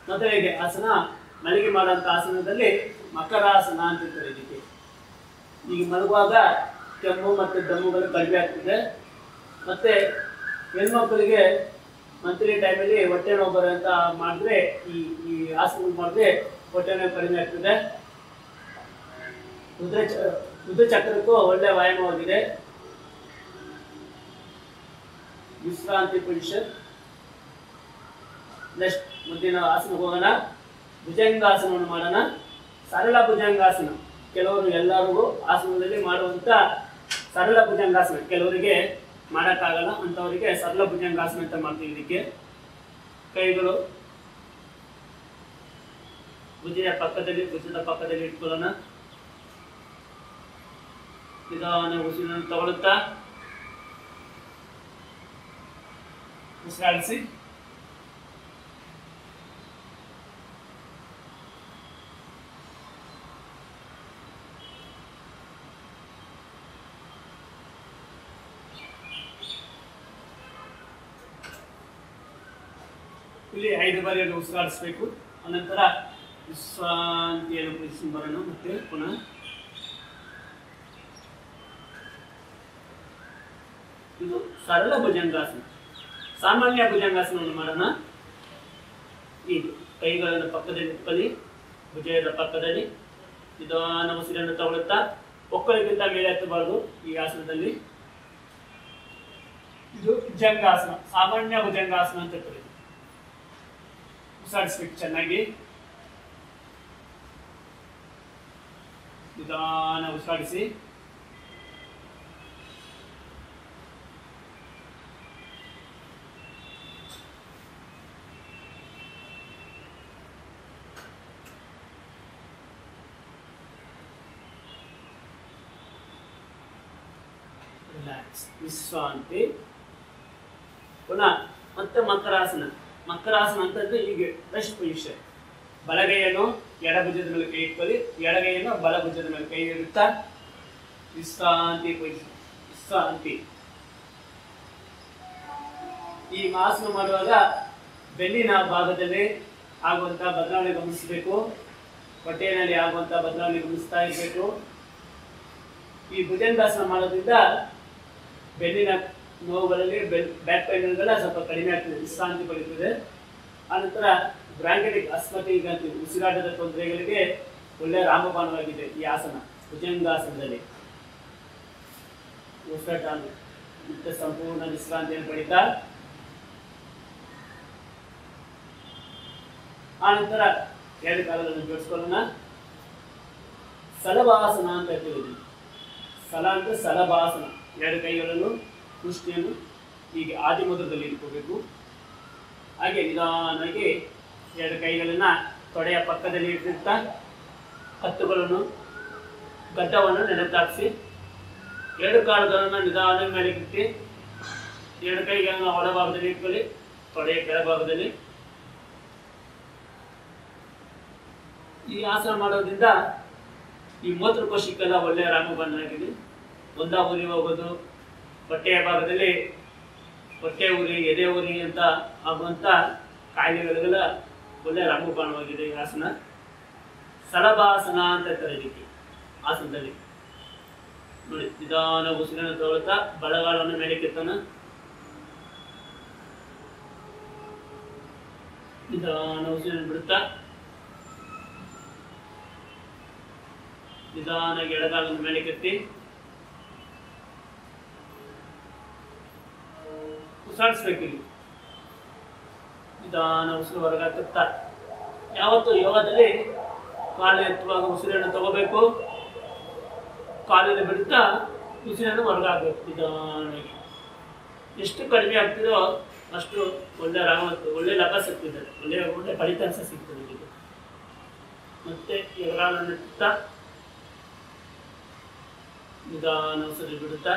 ಮೊದಲಿಗೆ ಆಸನ ಮಲಗಿ ಮಾಡುವಂಥ ಆಸನದಲ್ಲಿ ಮಕರಾಸನ ಅಂತ ಇರ್ತಾರೆ ಇದಕ್ಕೆ ಈಗ ಮಲಗುವಾಗ ಕೆಮ್ಮು ಮತ್ತು ದಮ್ಮುಗಳು ಕಡಿಮೆ ಆಗ್ತದೆ ಮತ್ತೆ ಹೆಣ್ಮಕ್ಳಿಗೆ ಮಂತ್ಲಿ ಟೈಮಲ್ಲಿ ಹೊಟ್ಟೆ ನೋವು ಬರುವಂತ ಮಾಡಿದ್ರೆ ಈ ಈ ಆಸನ ಮಾಡಿದ್ರೆ ಹೊಟ್ಟೆ ನೋವು ಕಡಿಮೆ ಆಗ್ತದೆ ಉದ್ರ ಚ ಉದ್ರ ಚಕ್ರಕ್ಕೂ ಒಳ್ಳೆ ವ್ಯಾಯಾಮವಾಗಿದೆ ವಿಶ್ರಾಂತಿ ಪೊಸಿಷನ್ ನೆಕ್ಸ್ಟ್ ಮುಂದಿನ ಆಸನಕ್ಕೆ ಹೋಗೋಣ ಭುಜಂಗಾಸನವನ್ನು ಮಾಡೋಣ ಸರಳ ಭುಜಂಗಾಸನ ಕೆಲವರು ಎಲ್ಲರಿಗೂ ಆಸನದಲ್ಲಿ ಮಾಡುವಂತ ಸರಳ ಭುಜಂಗಾಸನ ಕೆಲವರಿಗೆ ಮಾಡೋಕ್ಕಾಗಲ್ಲ ಅಂಥವರಿಗೆ ಸರಳ ಭುಜಂಗಾಸನ ಅಂತ ಮಾಡ್ತೀವಿ ಇದಕ್ಕೆ ಕೈಗಳು ಭುಜದ ಪಕ್ಕದಲ್ಲಿ ಭುಜದ ಪಕ್ಕದಲ್ಲಿ ಇಟ್ಕೊಳ್ಳೋಣ ನಿಧಾನ ಉಸಿರನ್ನು ತಗೊಳುತ್ತಾ ಉಸಿರಾಡಿಸಿ ಇಲ್ಲಿ ಐದು ಬಾರಿಯನ್ನು ಉಸಿರಾಡಿಸ್ಬೇಕು ಅನಂತರ ವಿಶ್ರಾಂತಿಯನ್ನು ಪೊಸಿಷನ್ ಬರೋಣ ಮತ್ತೆ ಪುನಃ ಇದು ಸರಳ ಭುಜಂಗಾಸನ ಸಾಮಾನ್ಯ ಭುಜಂಗಾಸನವನ್ನು ಮಾಡೋಣ ಇದು ಕೈಗಳನ್ನು ಪಕ್ಕದಲ್ಲಿ ಇಟ್ಕೊಳ್ಳಿ ಭುಜದ ಪಕ್ಕದಲ್ಲಿ ನಿಧಾನ ಉಸಿರನ್ನು ತಗೊಳುತ್ತಾ ಒಕ್ಕಲಿಗಿಂತ ಮೇಲೆ ಎತ್ತಬಾರದು ಈ ಆಸನದಲ್ಲಿ ಇದು ಭುಜಂಗಾಸನ ಸಾಮಾನ್ಯ ಭುಜಂಗಾಸನ ಅಂತ ಕರೀತೀವಿ ಉಸಿರಾಡಿಸ್ಬೇಕು ಚೆನ್ನಾಗಿ ನಿಧಾನ ಉಸಿರಾಡಿಸಿ ರಿಲ್ಯಾಕ್ಸ್ ವಿಶ್ರಾಂತಿ ಪುನಃ ಮತ್ತೆ ಮಕರಾಸನ ಮಕರಾಸನ ಅಂತಂದ್ರೆ ಹೀಗೆ ರೆಸ್ಟ್ ಪೊಸಿಷನ್ ಬಲಗೈಯನ್ನು ಎಡಭುಜದ ಮೇಲೆ ಕೈ ಇಟ್ಕೊಳ್ಳಿ ಎಡಗೈಯನ್ನು ಬಲಭುಜದ ಮೇಲೆ ಕೈ ಇಡುತ್ತಾ ವಿಶ್ರಾಂತಿ ಪೊಸಿಷನ್ ವಿಶ್ರಾಂತಿ ಈ ಆಸನ ಮಾಡುವಾಗ ಬೆನ್ನಿನ ಭಾಗದಲ್ಲಿ ಆಗುವಂತ ಬದಲಾವಣೆ ಗಮನಿಸಬೇಕು ಹೊಟ್ಟೆಯಲ್ಲಿ ಆಗುವಂತ ಬದಲಾವಣೆ ಗಮನಿಸ್ತಾ ಇರಬೇಕು ಈ ಭುಜಂಗಾಸನ ಮಾಡೋದ್ರಿಂದ ಬೆನ್ನಿನ ನೋವುಗಳಲ್ಲಿ ಬೆಲ್ ಬ್ಯಾಕ್ ಪೈನ್ಗಳೆಲ್ಲ ಸ್ವಲ್ಪ ಕಡಿಮೆ ಆಗ್ತದೆ ವಿಶ್ರಾಂತಿ ಪಡೀತದೆ ಆನಂತರ ಬ್ರಾಂಕೆಟಿಕ್ ಅಸ್ಮಟಿಕ್ ಅಂತ ಉಸಿರಾಟದ ತೊಂದರೆಗಳಿಗೆ ಒಳ್ಳೆಯ ರಾಮಬಾಣವಾಗಿದೆ ಈ ಆಸನ ಭುಜಂಗಾಸನದಲ್ಲಿ ಉಸಿರಾಟ ಮತ್ತೆ ಸಂಪೂರ್ಣ ವಿಶ್ರಾಂತಿಯನ್ನು ಪಡಿತಾ ಆನಂತರ ಎರಡು ಕಾಲಗಳನ್ನು ಜೋಡಿಸ್ಕೊಳ್ಳೋಣ ಸಲಭಾಸನ ಅಂತ ಹೇಳ್ತೀವಿ ಸಲ ಅಂದ್ರೆ ಸಲಭಾಸನ ಎರಡು ಕೈಗಳನ್ನು ಮುಷ್ಟಿಯನ್ನು ಹೀಗೆ ಆದಿಮುದ್ರದಲ್ಲಿ ಇಟ್ಕೋಬೇಕು ಹಾಗೆ ನಿಧಾನವಾಗಿ ಎರಡು ಕೈಗಳನ್ನ ತೊಡೆಯ ಪಕ್ಕದಲ್ಲಿ ಇಟ್ಟಿರ್ತಾ ಹತ್ತುಗಳನ್ನು ಗಡ್ಡವನ್ನು ನೆನೆತಾಕ್ಸಿ ಎರಡು ಕಾಲುಗಳನ್ನು ನಿಧಾನ ಮೇಲೆ ಇಟ್ಟು ಎರಡು ಕೈಗಳನ್ನು ಒಳಭಾಗದಲ್ಲಿ ಇಟ್ಕೊಳ್ಳಿ ತೊಡೆಯ ಕೆಳಭಾಗದಲ್ಲಿ ಈ ಆಸನ ಮಾಡೋದ್ರಿಂದ ಈ ಮೂತ್ರಕೋಶಕ್ಕೆಲ್ಲ ಒಳ್ಳೆಯ ರಾಮಬಾಣ ಆಗಿದೆ ಒಂದ ಉರಿ ಹೋಗೋದು ಹೊಟ್ಟೆಯ ಭಾಗದಲ್ಲಿ ಹೊಟ್ಟೆ ಉರಿ ಎದೆ ಉರಿ ಅಂತ ಆಗುವಂಥ ಕಾಯಿಲೆಗಳಿಗೆಲ್ಲ ಒಳ್ಳೆಯ ರಾಮಬಾಣವಾಗಿದೆ ಈ ಆಸನ ಸಲಭಾಸನ ಅಂತ ಹೇಳ್ತಾರೆ ಇದಕ್ಕೆ ಆಸನದಲ್ಲಿ ನೋಡಿ ನಿಧಾನ ಉಸಿರನ್ನು ತಗೊಳ್ತಾ ಬಲಗಾಲವನ್ನು ಮೇಲೆ ಕೆತ್ತನ ನಿಧಾನ ಉಸಿರನ್ನು ಬಿಡುತ್ತಾ ನಿಧಾನಾಗಿ ಎಡಗಾಲನ್ನು ಮೇಲೆ ಕೆತ್ತಿ ಉಸಿರಾಡಿಸ್ಬೇಕು ಇಲ್ಲಿ ನಿಧಾನ ಉಸಿರು ಹೊರಗಾಕುತ್ತಾ ಯಾವತ್ತು ಯೋಗದಲ್ಲಿ ಕಾಲು ಎತ್ತುವಾಗ ಉಸಿರನ್ನು ತಗೋಬೇಕು ಕಾಲನ್ನು ಬಿಡುತ್ತಾ ಉಸಿರನ್ನು ಹೊರಗಾಕಬೇಕು ನಿಧಾನವಾಗಿ ಎಷ್ಟು ಕಡಿಮೆ ಆಗ್ತಿದೋ ಅಷ್ಟು ಒಳ್ಳೆ ರಾಮ ಒಳ್ಳೆ ಲಾಭ ಸಿಗ್ತದೆ ಒಳ್ಳೆ ಒಳ್ಳೆ ಫಲಿತಾಂಶ ಸಿಗ್ತದೆ ನಿಮಗೆ ಮತ್ತೆ ಎಡಗಾಲನ್ನು ಎತ್ತುತ್ತಾ ನಿಧಾನ ಉಸಿರು ಬಿಡುತ್ತಾ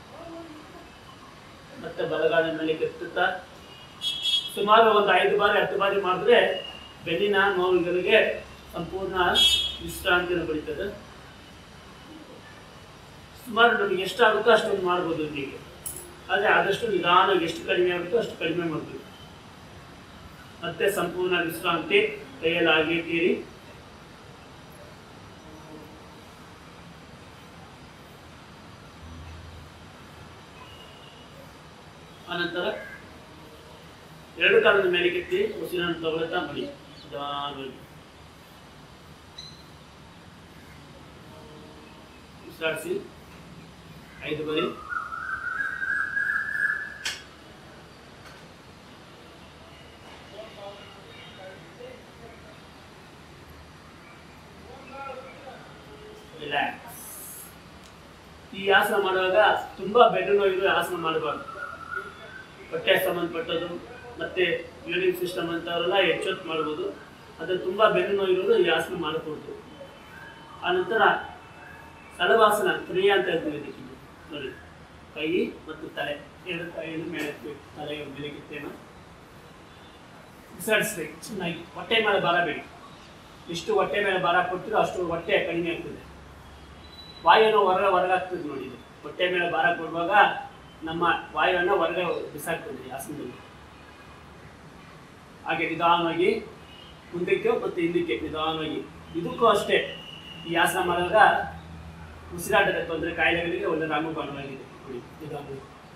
ಮತ್ತೆ ಬಲಗಾಲ ಮೇಲೆ ಕೆತ್ತುತ್ತಾ ಸುಮಾರು ಒಂದು ಐದು ಬಾರಿ ಹತ್ತು ಬಾರಿ ಮಾಡಿದ್ರೆ ಬೆನ್ನಿನ ನೋವುಗಳಿಗೆ ಸಂಪೂರ್ಣ ವಿಶ್ರಾಂತಿಯನ್ನು ಪಡಿತದೆ ಸುಮಾರು ನಮಗೆ ಎಷ್ಟಾಗುತ್ತೋ ಅಷ್ಟೊಂದು ಮಾಡ್ಬೋದು ನಿಮಗೆ ಆದರೆ ಆದಷ್ಟು ನಿಧಾನವಾಗಿ ಎಷ್ಟು ಕಡಿಮೆ ಆಗುತ್ತೋ ಅಷ್ಟು ಕಡಿಮೆ ಮಾಡಬೇಕು ಮತ್ತೆ ಸಂಪೂರ್ಣ ವಿಶ್ರಾಂತಿ ಕೈಯಲ್ಲಿ ಆಗಿರ್ತೀರಿ ಅನಂತರ ಎರಡು ಕಾಲದ ಮೇಲೆ ಕೆತ್ತಿ ಉಸಿರನ್ನು ತಗೊಳ್ತಾ ಮಡಿ ನಿಧಾನವಾಗಿ ಉಸಿರಾಡಿಸಿ ಐದು ಬರಿ ರಿಲ್ಯಾಕ್ಸ್ ಈ ಆಸನ ಮಾಡುವಾಗ ತುಂಬಾ ಬೆನ್ನು ನೋವಿದ್ರು ಆಸನ ಮಾಡಬಾರ್ದು ಹೊಟ್ಟೆ ಸಂಬಂಧಪಟ್ಟದ್ದು ಮತ್ತೆ ಯೂರಿನ್ ಸಿಸ್ಟಮ್ ಅಂತವರೆಲ್ಲ ಎಚ್ಚೊತ್ತು ಮಾಡ್ಬೋದು ಅದು ತುಂಬಾ ಬೆನ್ನು ನೋವಿರೋರು ಈ ಆಸನ ಮಾಡಕೂಡ್ದು ಆನಂತರ ಸಲಭಾಸನ ಕ್ರಿಯೆ ಅಂತ ಹೇಳ್ತೀವಿ ಇದಕ್ಕೆ ನೋಡಿ ಕೈ ಮತ್ತು ತಲೆ ಎರಡು ಕೈಯನ್ನು ಮೇಲೆತ್ತಬೇಕು ತಲೆ ಮೇಲೆತ್ತೇನು ಬಿಸಾಡಿಸ್ಬೇಕು ಚೆನ್ನಾಗಿ ಹೊಟ್ಟೆ ಮೇಲೆ ಭಾರ ಬೇಡಿ ಎಷ್ಟು ಹೊಟ್ಟೆ ಮೇಲೆ ಭಾರ ಕೊಡ್ತೀರೋ ಅಷ್ಟು ಹೊಟ್ಟೆ ಕಡಿಮೆ ಆಗ್ತದೆ ವಾಯುವನ್ನು ಹೊರ ಹೊರಗಾಗ್ತದೆ ನೋಡಿ ಇದು ಹೊಟ್ಟೆ ಮೇಲೆ ಭಾರ ಕೊಡುವಾಗ ನಮ್ಮ ವಾಯುವನ್ನು ಹೊರಗೆ ಬಿಸಾಕ್ತದೆ ಈ ಆಸನದಲ್ಲಿ ಹಾಗೆ ನಿಧಾನವಾಗಿ ಮುಂದಕ್ಕೆ ಮತ್ತು ಹಿಂದಕ್ಕೆ ನಿಧಾನವಾಗಿ ಇದಕ್ಕೂ ಅಷ್ಟೇ ಈ ಆಸನ ಮಾಡುವಾಗ ಉಸಿರಾಟದ ತೊಂದರೆ ಕಾಯಿಲೆಗಳಿಗೆ ಒಳ್ಳೆ ರಾಮಬಾಣವಾಗಿದೆ ನೋಡಿ ನಿಧಾನವಾಗಿ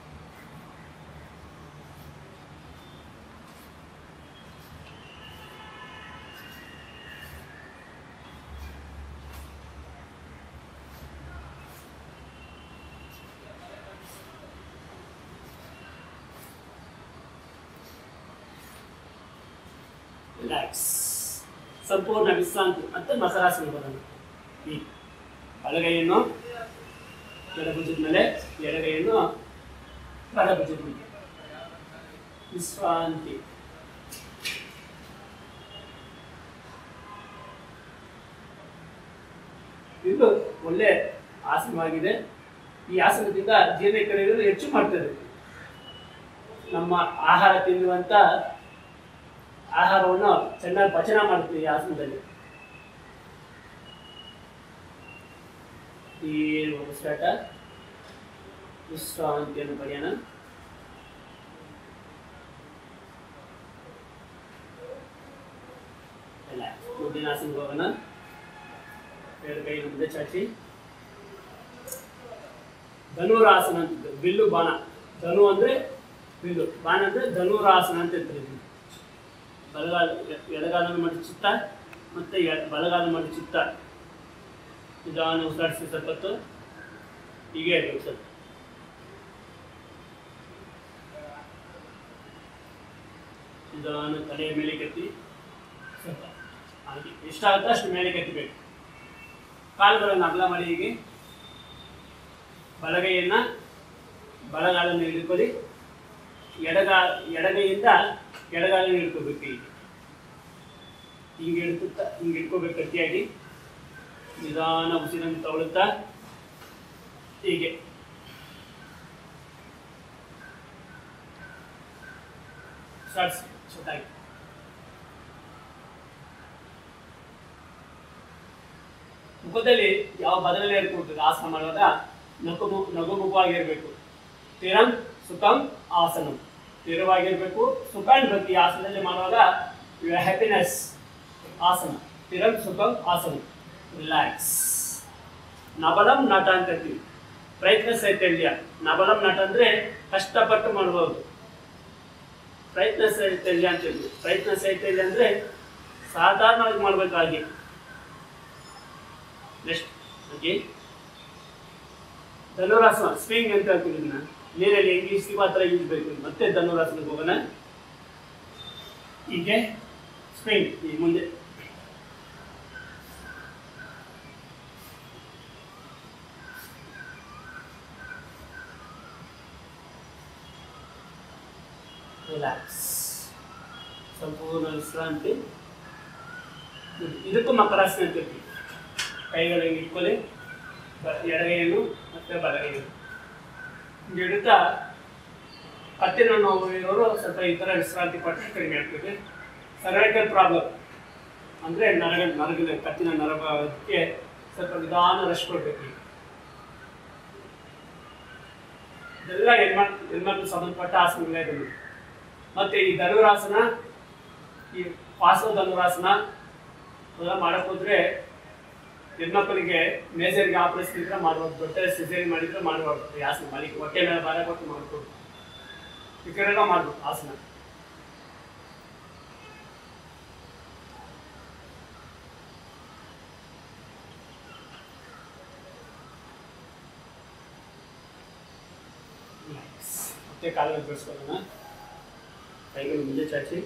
ರಿಲ್ಯಾಕ್ಸ್ ಸಂಪೂರ್ಣ ವಿಶ್ರಾಂತಿ ಮತ್ತೆ ಮಕರಾಸನ ಬರೋಣ ಈ ಬಲಗೈಯನ್ನು ಎಡಭುಜದ ಮೇಲೆ ಎಡಗೈಯನ್ನು ಬಲಭುಜದ ಮೇಲೆ ವಿಶ್ರಾಂತಿ ಇದು ಒಳ್ಳೆ ಆಸನವಾಗಿದೆ ಈ ಆಸನದಿಂದ ಜೀರ್ಣಕ್ರಿಯೆಗಳು ಹೆಚ್ಚು ಮಾಡ್ತದೆ ನಮ್ಮ ಆಹಾರ ತಿನ್ನುವಂತ ಆಹಾರವನ್ನು ಚೆನ್ನಾಗಿ ಪಚನ ಮಾಡ್ತೀವಿ ಈ ಆಸನದಲ್ಲಿ ಈ ಉಸಿರಾಟ ವಿಶ್ರಾಂತಿಯನ್ನು ಪಡೆಯೋಣ ಎಲ್ಲ ಮುಂದಿನ ಆಸನಕ್ಕೆ ಹೋಗೋಣ ಎರಡು ಕೈ ಮುಂದೆ ಚಾಚಿ ಧನುರಾಸನ ಅಂತ ಬಿಲ್ಲು ಬಾಣ ಧನು ಅಂದ್ರೆ ಬಿಲ್ಲು ಬಾಣ ಅಂದ್ರೆ ಧನುರಾಸನ ಅಂತ ಇರ್ತಾರೆ ಇದನ್ನ. ಬಲಗಾಲ ಎಡಗಾಲನ್ನು ಮಡಚುತ್ತಾ ಮತ್ತೆ ಎಡ- ಬಲಗಾಲ ಮಡಚುತ್ತಾ ನಿಧಾನ ಉಸಿರಾಡಿಸಿ ಸ್ವಲ್ಪ ಹೊತ್ತು ಹೀಗೆ ಇರಬೇಕು ಸ್ವಲ್ಪ ನಿಧಾನ ತಲೆಯ ಮೇಲೆ ಕೆತ್ತಿ ಸ್ವಲ್ಪ ಹಾಗೆ ಎಷ್ಟಾಗುತ್ತೋ ಅಷ್ಟು ಮೇಲೆ ಕೆತ್ತಬೇಕು ಕಾಲುಗಳನ್ನು ಅಗಲ ಮಾಡಿ ಹೀಗೆ ಬಲಗೈಯನ್ನ ಬಲಗಾಲನ್ನು ಹಿಡ್ಕೊಳ್ಳಿ ಎಡಗಾ ಎಡಗೈಯಿಂದ ಎಡಗಾಲನ್ನು ಹಿಡ್ಕೋಬೇಕು ಹೀಗೆ ಹಿಂಗೆ ಹಿಡ್ಕುತ್ತಾ ಹಿಂಗೆ ಹಿಡ್ಕೋಬೇಕು ಗಟ್ಟಿಯಾಗಿ ನಿಧಾನ ಉಸಿರನ್ನು ತಗೊಳುತ್ತಾ ಹೀಗೆ ಸಾಡ್ಸಿ ಚೆನ್ನಾಗಿ ಮುಖದಲ್ಲಿ ಯಾವ ಬದಲನೆ ಇರ್ಕೊಡ್ತದೆ ಆಸನ ಮಾಡುವಾಗ ನಗು ನಗುಮುಖವಾಗಿರ್ಬೇಕು ಸ್ಥಿರಂ ಸುಖಂ ಆಸನಂ ಸ್ಥಿರವಾಗಿರ್ಬೇಕು ಸುಖ ಇರ್ಬೇಕು ಈ ಆಸನದಲ್ಲಿ ಮಾಡುವಾಗ ಹ್ಯಾಪಿನೆಸ್ ಆಸನ ಸ್ಥಿರಂ ಸುಖಂ ಆಸನ ರಿಲ್ಯಾಕ್ಸ್ ನಬಲಂ ನಟ ಅಂತ ಹೇಳ್ತೀವಿ ಪ್ರಯತ್ನ ಸೈತಲ್ಯ ನಬಲಂ ನಟ ಅಂದ್ರೆ ಕಷ್ಟಪಟ್ಟು ಮಾಡ್ಬೋದು ಪ್ರಯತ್ನ ಸೈತಲ್ಯ ಅಂತ ಹೇಳ್ತೀವಿ ಪ್ರಯತ್ನ ಸೈತಲ್ಯ ಅಂದ್ರೆ ಸಾಧಾರಣವಾಗಿ ಮಾಡ್ಬೇಕು ಹಾಗೆ ನೆಕ್ಸ್ಟ್ ಓಕೆ ಧನುರಾಸನ ಸ್ವಿಂಗ್ ಅಂತ ಹೇಳ್ತೀವಿ ಇದನ್ನ ನೀರಲ್ಲಿ ಹೆಂಗೆ ಈಸ್ತೀವೋ ಆ ಥರ ಈಜ್ಬೇಕು ಮತ್ತೆ ಧನುರಾಸನಕ್ಕೆ ಹೋಗೋಣ ಹೀಗೆ ಸ್ವಿಂಗ್ ಈ ಮುಂದೆ ರಿಲ್ಯಾಕ್ಸ್ ಸಂಪೂರ್ಣ ವಿಶ್ರಾಂತಿ ಇದಕ್ಕೂ ಮಕರಾಸನ ಅಂತ ಹೇಳ್ತೀವಿ ಕೈಗಳಿಗೆ ಇಟ್ಕೊಳ್ಳಿ ಬ- ಎಡಗೈಯನ್ನು ಮತ್ತೆ ಬಲಗೈಯನ್ನು ಹಿಂಗೆ ಇಡುತ್ತಾ ಕತ್ತಿನ ನೋವು ಇರೋರು ಸ್ವಲ್ಪ ಈ ಥರ ವಿಶ್ರಾಂತಿ ಪಟ್ಟರೆ ಕಡಿಮೆ ಆಗ್ತದೆ ಸರ್ವೈಕಲ್ ಪ್ರಾಬ್ಲಮ್ ಅಂದರೆ ನರಗ ನರಗದ ಕತ್ತಿನ ನರಭಾಗಕ್ಕೆ ಸ್ವಲ್ಪ ನಿಧಾನ ರಶ್ ಕೊಡ್ಬೇಕು ಈಗ. ಇದೆಲ್ಲ ಹೆಣ್ಮಕ್ ಹೆಣ್ಮಕ್ಳು ಸಂಬಂಧಪಟ್ಟ ಆಸನಗಳೇ ಇದನ್ನು ಮತ್ತೆ ಈ ಧನುರಾಸನ ಈ ಪಾರ್ಶ್ವಧನುರಾಸನ ಅದೆಲ್ಲ ಮಾಡಕ್ ಹೋದ್ರೆ ಹೆಣ್ಮಕ್ಳಿಗೆ ಮೇಜರ್ಗೆ ಆಪರೇಷನ್ ಇದ್ರೆ ಮಾಡ್ಬೋದು ದೊಡ್ಡ ಸಿಸೇರಿ ಮಾಡಿದ್ರೆ ಮಾಡ್ಬಾರ್ದು ಈ ಆಸನ ಮಾಡಿ ಹೊಟ್ಟೆ ಮೇಲೆ ಭಾರ ಕೊಟ್ಟು ಮಾಡ್ಬೋದು ಈ ಕಡೆ ಎಲ್ಲ ಮಾಡ್ಬೋದು ಆಸನ ಮತ್ತೆ ಕಾಲಲ್ಲಿ ಬೆಳೆಸ್ಕೊಳ್ಳೋಣ ಕೈಗಳು ಮುಂದೆ ಚಾಚಿ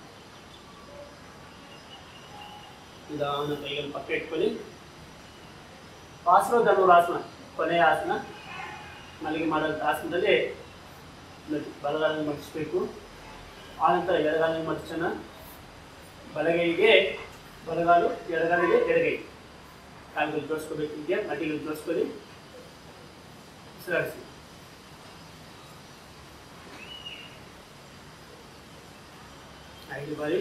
ನಿಧಾನ ಕೈಗಳು ಪಕ್ಕ ಇಟ್ಕೊಳ್ಳಿ ಪಾರ್ಶ್ವಧನುರಾಸನ ಕೊನೆಯ ಆಸನ ಮಲಗಿ ಮಾಡೋಂಥ ಆಸನದಲ್ಲಿ ನೋಡಿ, ಬಲಗಾಲನ್ನು ಮಡಿಸ್ಬೇಕು ಆನಂತರ ಎಡಗಾಲಿನ ಮಡಚೋಣ ಬಲಗೈಗೆ ಬಲಗಾಲು ಎಡಗಾಲಿಗೆ ಎಡಗೈ ಕಾಲುಗಳು ಜೋಡಿಸ್ಕೋಬೇಕು ಇದೆಯಾ ಮಟಿಗಳು ಜೋಡಿಸ್ಕೊಳ್ಳಿ ಉಸಿರಾಡಿಸಿ ಐದು ಬಾರಿ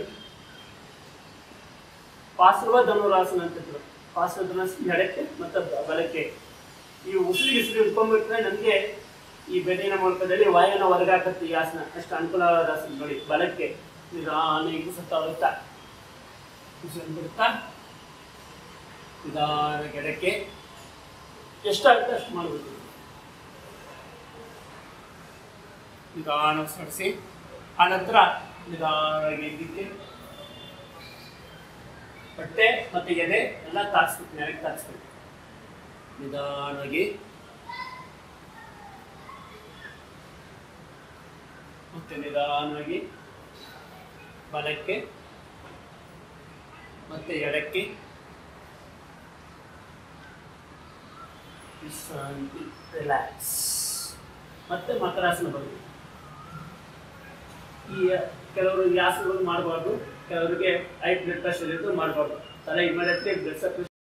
ಪಾರ್ಶ್ವ ಧನುರಾಸನ ಅಂತಿದ್ರು ಪಾರ್ಶ್ವ ಧನುರಾಸನ ಎಡಕ್ಕೆ ಮತ್ತು ಬ- ಬಲಕ್ಕೆ ಈ ಉಸಿರಿಗೆ ಉಸಿರು ಇಟ್ಕೊಂಡ್ಬಿಟ್ರೆ ನನಗೆ ಈ ಬೆನ್ನಿನ ಮೂಲಕದಲ್ಲಿ ವಾಯುನ ಹೊರಗಾಕತ್ತೆ ಈ ಆಸನ ಅಷ್ಟು ಅನುಕೂಲವಾದ ಆಸನ ನೋಡಿ ಬಲಕ್ಕೆ ನಿಧಾನ ಕುಸುತ್ತಾ ಹೋಗ್ತಾ ಉಸಿರು ಬಿಡ್ತಾ ನಿಧಾನ ಎಡಕ್ಕೆ ಎಷ್ಟಾಗುತ್ತೆ ಅಷ್ಟು ಮಾಡಬೇಕು ನಿಧಾನ ಸಡಿಸಿ ಆನಂತರ ನಿಧಾನವಾಗಿ ಎದ್ದಿಕ್ಕೆ ಹೊಟ್ಟೆ ಮತ್ತೆ ಎದೆ ಎಲ್ಲ ತಾಗಿಸ್ಬೇಕು ನೆಲಕ್ಕೆ ತಾಗಿಸ್ಬೇಕು ನಿಧಾನವಾಗಿ ಮತ್ತೆ ನಿಧಾನವಾಗಿ ಬಲಕ್ಕೆ ಮತ್ತೆ ಎಡಕ್ಕೆ ವಿಶ್ರಾಂತಿ ರಿಲ್ಯಾಕ್ಸ್ ಮತ್ತೆ ಮಕರಾಸನ ಬರುತ್ತೆ ಈ ಕೆಲವರು ಈ ಆಸನಗಳು ಮಾಡಬಾರ್ದು ಕೆಲವರಿಗೆ ಹೈ ಬ್ಲಡ್ ಪ್ರೆಷರ್ ಇದ್ದು ಮಾಡಬಾರ್ದು ತಲೆ ಇಮಿಡಿಯೇಟ್ಲಿ ಬ್ಲಡ್ ಸರ್ಕ್ಯುಲೇಷನ್